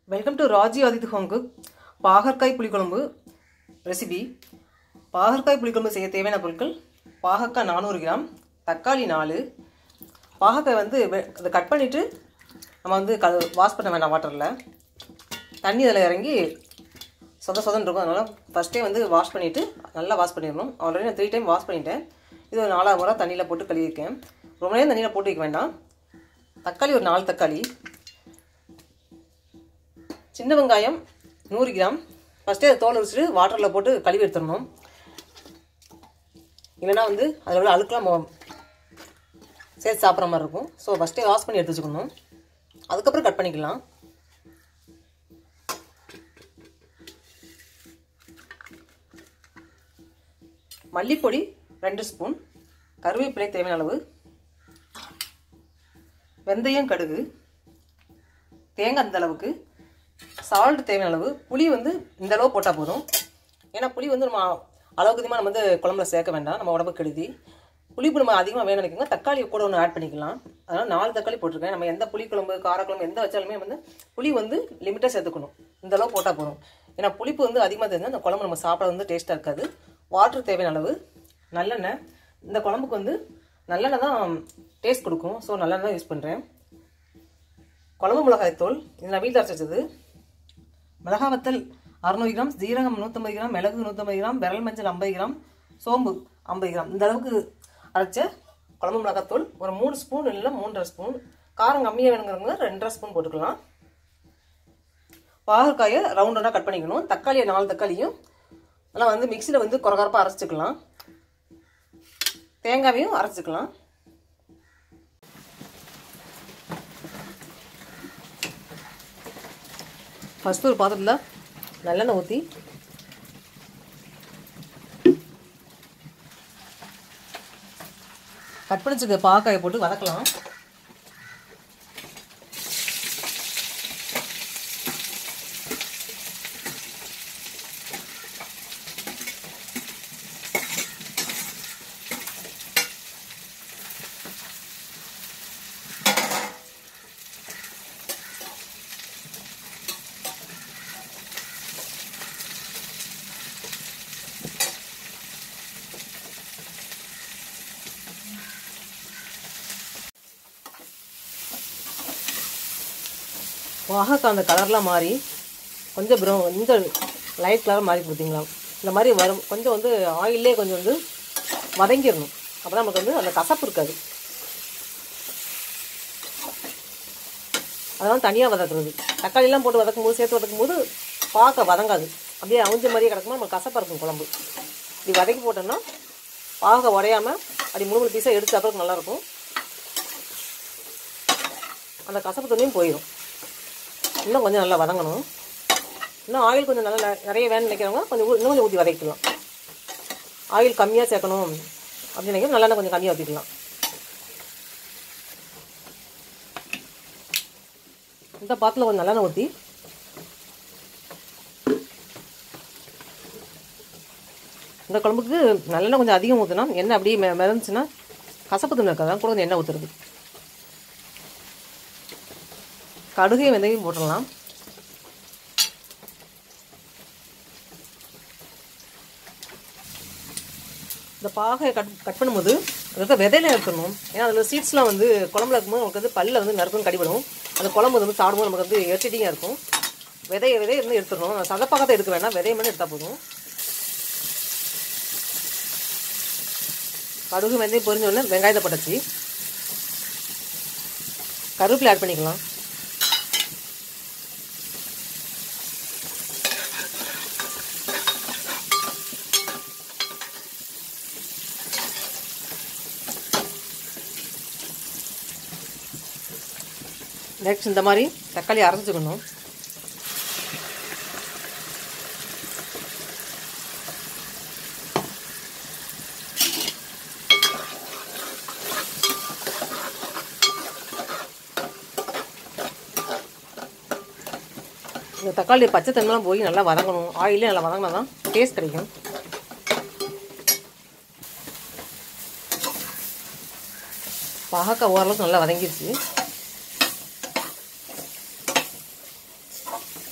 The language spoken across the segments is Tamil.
welcome to Raji Aadith home cook பாகற்காய் புளிக்குழம்பு ரெசிபி பாகற்காய் புளிக்குழம்பு செய்ய தேவையான பொருட்கள் பாகற்காய் நானூறு கிராம் தக்காளி நாலு பாகற்காய் வந்து வெ- அதை கட் பண்ணிவிட்டு நம்ம வந்து க வாஷ் பண்ண வேண்டாம் வாட்டரில் தண்ணி அதில் இறங்கி சொத சொதன்னு இருக்கும் அதனால் ஃபஸ்ட்டே வந்து வாஷ் பண்ணிவிட்டு நல்லா வாஷ் பண்ணிடணும் ஆல்ரெடி நான் த்ரீ டைம் வாஷ் பண்ணிட்டேன் இது ஒரு நாலாவது முறை தண்ணியில் போட்டு கழுவிருக்கேன் ரொம்ப நேரம் தண்ணியில் போட்டு வைக்க வேண்டாம் தக்காளி ஒரு நாலு தக்காளி சின்ன வெங்காயம் நூறு கிராம் ஃபஸ்ட்டே அதை தோல் உரிச்சிட்டு வாட்டரில் போட்டு கழுவி எடுத்துடணும் இல்லைன்னா வந்து அதில் உள்ள அழுக்கெலாம் மொ- சேர்த்து சாப்பிட்ற மாதிரி இருக்கும் ஸோ ஃபஸ்ட்டே வாஷ் பண்ணி எடுத்து வச்சுக்கணும் அதுக்கப்புறம் கட் பண்ணிக்கலாம் மல்லிப்பொடி ரெண்டு ஸ்பூன் கருவேப்பிலை தேவையான அளவு வெந்தயம் கடுகு தேங்காய் அந்த அளவுக்கு சால்ட் தேவையான அளவு புளி வந்து இந்த அளவு போட்டால் போதும் ஏன்னா புளி வந்து நம்ம அளவுக்கு அதிகமாக நம்ம வந்து குழம்புல சேர்க்க வேண்டாம் நம்ம உடம்புக்கு கெடுதி புளிப்பு நம்ம அதிகமாக வேணும் நினைக்கோங்க தக்காளி கூட ஒன்று ஆட் பண்ணிக்கலாம் அதனால் நாலு தக்காளி போட்டிருக்கேன் நம்ம எந்த புளி குழம்பு காரக்குழம்பு எந்த வச்சாலுமே வந்து புளி வந்து லிமிட்டாக சேர்த்துக்கணும் இந்த அளவு போட்டால் போதும் ஏன்னா புளிப்பு வந்து அதிகமாக தெரிஞ்சால் அந்த குழம்பு நம்ம சாப்பிட வந்து டேஸ்ட்டாக இருக்காது வாட்டர் தேவையான அளவு நல்லெண்ணெய் இந்த குழம்புக்கு வந்து நல்லெண்ணெய் தான் டேஸ்ட் கொடுக்கும் ஸோ நல்லெண்ணெய் தான் யூஸ் பண்ணுறேன் குழம்பு மிளகாய் தூள் இது நான் வீட்டில் அரைச்சி வச்சது மிளகா வத்தல் அறநூறு கிராம் ஜீரகம் நூற்றம்பது கிராம் மிளகு நூற்றம்பது கிராம் விரல் மஞ்சள் ஐம்பது கிராம் சோம்பு ஐம்பது கிராம் இந்த அளவுக்கு அரைச்ச குழம்பு மிளகாத்தூள் ஒரு மூணு ஸ்பூன் இல்லை மூன்றரை ஸ்பூன் காரம் கம்மியாக வேணுங்கிறவங்க ரெண்டரை ஸ்பூன் போட்டுக்கலாம் பாகற்காயை ரவுண்ட் ரவுண்டாக கட் பண்ணிக்கணும் தக்காளியை நாலு தக்காளியும் நல்லா வந்து மிக்சியில் வந்து குறகரப்பாக அரைச்சிக்கலாம் தேங்காவையும் அரைச்சிக்கலாம் ஃபஸ்ட்டு ஒரு பாத்திரத்தில் நல்லெண்ணெய் ஊற்றி கட் பண்ணி வச்சுக்க பாக்காயை போட்டு வதக்கலாம் வாகக்காய் அந்த கலர்லாம் மாறி கொஞ்சம் ப்ரௌ கொஞ்சம் லைட் கலர் மாறி கொடுத்தீங்களா இந்த மாதிரி வரும் கொஞ்சம் வந்து ஆயிலே கொஞ்சம் வந்து வதங்கிடணும் அப்போ நமக்கு வந்து அந்த கசப்பு இருக்காது அதெல்லாம் தனியாக வதக்குறது தக்காளிலாம் போட்டு வதக்கும் போது சேர்த்து வதக்கும் போது பார்க்க வதங்காது அப்படியே அவிஞ்ச மாதிரியே கிடக்குமா நமக்கு கசப்பாக இருக்கும் குழம்பு இப்படி வதக்கி போட்டோம்னா பாக உடையாம அப்படி மூணு மூணு பீஸாக எடுத்து சாப்பிட்றதுக்கு நல்லாயிருக்கும் அந்த கசப்பு தண்ணியும் போயிடும் இன்னும் கொஞ்சம் நல்லா வதங்கணும் இன்னும் ஆயில் கொஞ்சம் நல்லா நெ- நிறைய வேணும்னு நினைக்கிறவங்க கொஞ்சம் ஊ- இன்னும் கொஞ்சம் ஊற்றி வதக்கிக்கலாம் ஆயில் கம்மியாக சேர்க்கணும் அப்படின்னு நினைக்கிறோம் நல்லெண்ணெய் கொஞ்சம் கம்மியாக ஊற்றிக்கலாம் இந்த பாத்தில் கொஞ்சம் நல்லெண்ணெய் ஊற்றி இந்த குழம்புக்கு நல்லெண்ணெய் கொஞ்சம் அதிகம் ஊற்றினா எண்ணெய் அப்படியே மெ மிதந்துச்சுன்னா கசப்பு தண்ணி இருக்காது அதான் கூட கொஞ்சம் எண்ணெய் ஊற்றுறது கடுகையும் வெந்தயம் போட்டுடலாம் இந்த பாகை கட் கட் பண்ணும்போது அதுக்கு விதையில எடுத்துடணும் ஏன்னா அதில் சீட்ஸ்லாம் வந்து குழம்புல இருக்கும்போது நமக்கு வந்து பல்ல வந்து நறுக்கும் கடிபடும் அந்த குழம்பு வந்து சாப்பிடும்போது நமக்கு வந்து எரிச்சிட்டிங்காக இருக்கும் விதைய விதைய இருந்து எடுத்துடணும் சதப்பாகத்தை எடுக்க வேண்டாம் விதைய மட்டும் எடுத்தால் போதும் கடுகு வெந்தயம் பொரிஞ்ச உடனே வெங்காயத்தை படைச்சி கருவேப்பிலை ஆட் பண்ணிக்கலாம் நெக்ஸ்ட் இந்த மாதிரி தக்காளி அரைச்சிக்கணும் இந்த தக்காளி பச்சை தண்ணிலாம் போய் நல்லா வதங்கணும் ஆயிலே நல்லா வதங்கினா தான் டேஸ்ட் கிடைக்கும் பாகக்காய் ஓரளவுக்கு நல்லா வதங்கிடுச்சு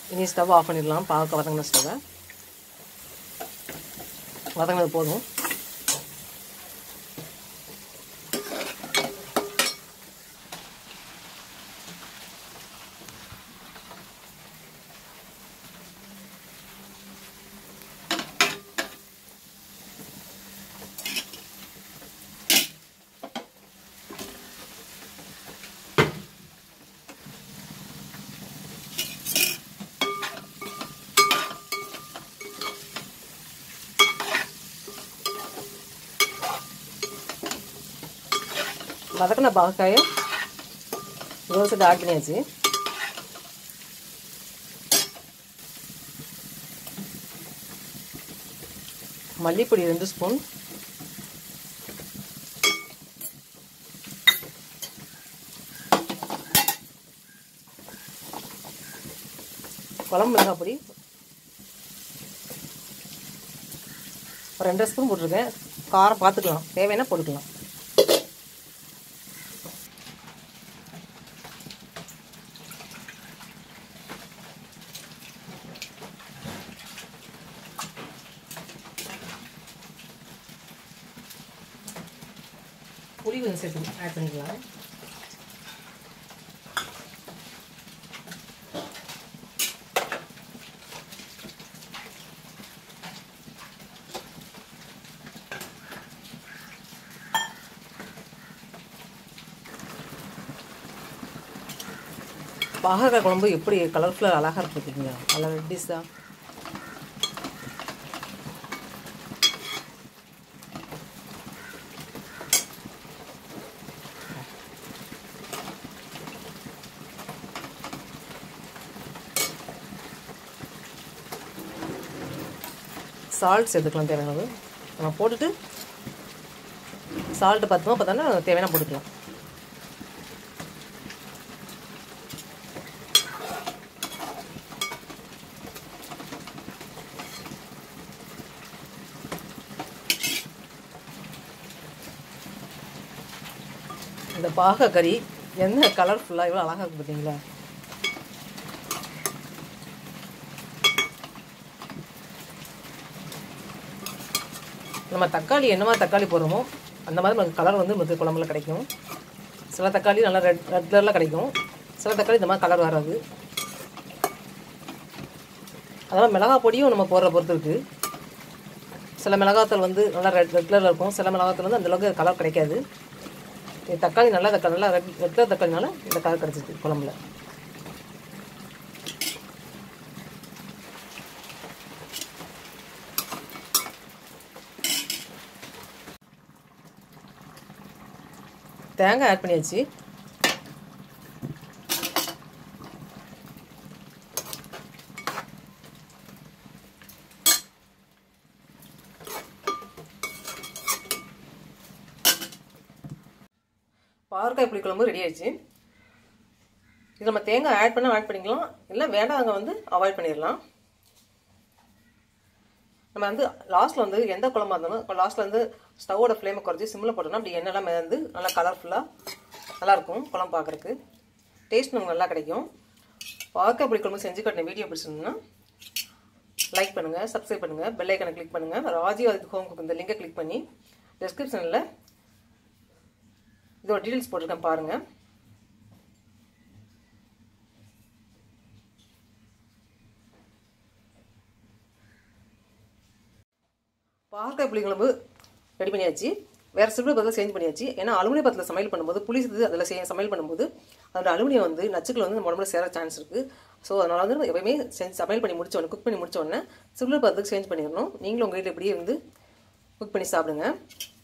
இனி ஸ்டவ் ஆஃப் பண்ணிடலாம் பாவக்காய் வதங்கின ஸ்டவ்வை வதங்கினது போதும் வதக்கின பாவக்காயை தோசை ஆட் பண்ணியாச்சு மல்லிப்பொடி ரெண்டு ஸ்பூன் குழம்பு மிளகாய் பொடி ஒரு ரெண்டு ஸ்பூன் போட்டிருக்கேன் காரம் பார்த்துக்கலாம் தேவைன்னா போட்டுக்கலாம் புளி கொஞ்சம் சேர்த்து ஆட் பண்ணிக்கலாம் பாகக்காய் குழம்பு எப்படி கலர்ஃபுல்லாக அழகாக இருக்குங்க அழகாக ரெட்டிஸாக சால்ட் சேர்த்துக்கலாம் தேவையானது நம்ம போட்டுட்டு சால்ட்டு பத்துமா பார்த்தோன்னா தேவையான போட்டுக்கலாம் இந்த பாகக்கறி என்ன கலர்ஃபுல்லாக இவ்வளோ அழகாக இருக்கு பார்த்தீங்களா நம்ம தக்காளி என்னமா தக்காளி போடுறோமோ அந்த மாதிரி நமக்கு கலர் வந்து நமக்கு குழம்புல கிடைக்கும் சில தக்காளி நல்லா ரெட் ரெட் கலரில் கிடைக்கும் சில தக்காளி இந்த மாதிரி கலர் வராது அதனால் மிளகாய் பொடியும் நம்ம போடுற பொறுத்து இருக்குது சில மிளகாத்தூள் வந்து நல்லா ரெட் ரெட் கலரில் இருக்கும் சில மிளகாத்தூள் வந்து அந்தளவுக்கு கலர் கிடைக்காது இது தக்காளி நல்லா தக்காளி நல்லா ரெட் ரெட் கலர் தக்காளினால இந்த கலர் கிடச்சிது குழம்புல தேங்காய் ஆட் பண்ணியாச்சு பாவக்காய் புளிக்குழம்பு ரெடி ஆயிடுச்சு இது நம்ம தேங்காய் ஆட் பண்ண ஆட் பண்ணிக்கலாம் இல்லை வேண்டாங்க வந்து அவாய்ட் பண்ணிடலாம் நம்ம வந்து லாஸ்ட்டில் வந்து எந்த குழம்பா இருந்தாலும் லாஸ்ட்டில் வந்து ஸ்டவோட ஃப்ளேமை குறைச்சி சிம்மில் போட்டோம்னா அப்படி எண்ணெய்லாம் மிதந்து நல்லா கலர்ஃபுல்லாக நல்லாயிருக்கும் குழம்பு பார்க்குறக்கு டேஸ்ட் நமக்கு நல்லா கிடைக்கும் பாவக்காய் புளி குழம்பு செஞ்சு கட்டின வீடியோ பிடிச்சிருந்ததுன்னா லைக் பண்ணுங்கள் சப்ஸ்கிரைப் பண்ணுங்கள் பெல் ஐக்கனை கிளிக் பண்ணுங்கள் ராஜீவ் ஆதித் ஹோம் குக் இந்த லிங்கை கிளிக் பண்ணி டிஸ்கிரிப்ஷனில் இதோட டீட்டெயில்ஸ் போட்டிருக்கேன் பாருங்கள் பாகக்காய் புளிக்குழம்பு ரெடி பண்ணியாச்சு வேறு சில்வர் பதில் சேஞ்ச் பண்ணியாச்சு ஏன்னா அலுமினிய பத்தில் சமையல் பண்ணும்போது புளி சேர்த்து அதில் சே சமையல் பண்ணும்போது அதோட அலுமினியம் வந்து நச்சுக்கள் வந்து நம்ம உடம்புல சேர சான்ஸ் இருக்குது ஸோ அதனால் வந்து எப்பயுமே செஞ்சு சமையல் பண்ணி முடிச்ச உடனே குக் பண்ணி முடிச்ச உடனே சில்வர் பதத்துக்கு சேஞ்ச் பண்ணிடணும் நீங்களும் உங்கள் வீட்டில் இப்படியே வந்து குக் பண்ணி சாப்பிடுங்க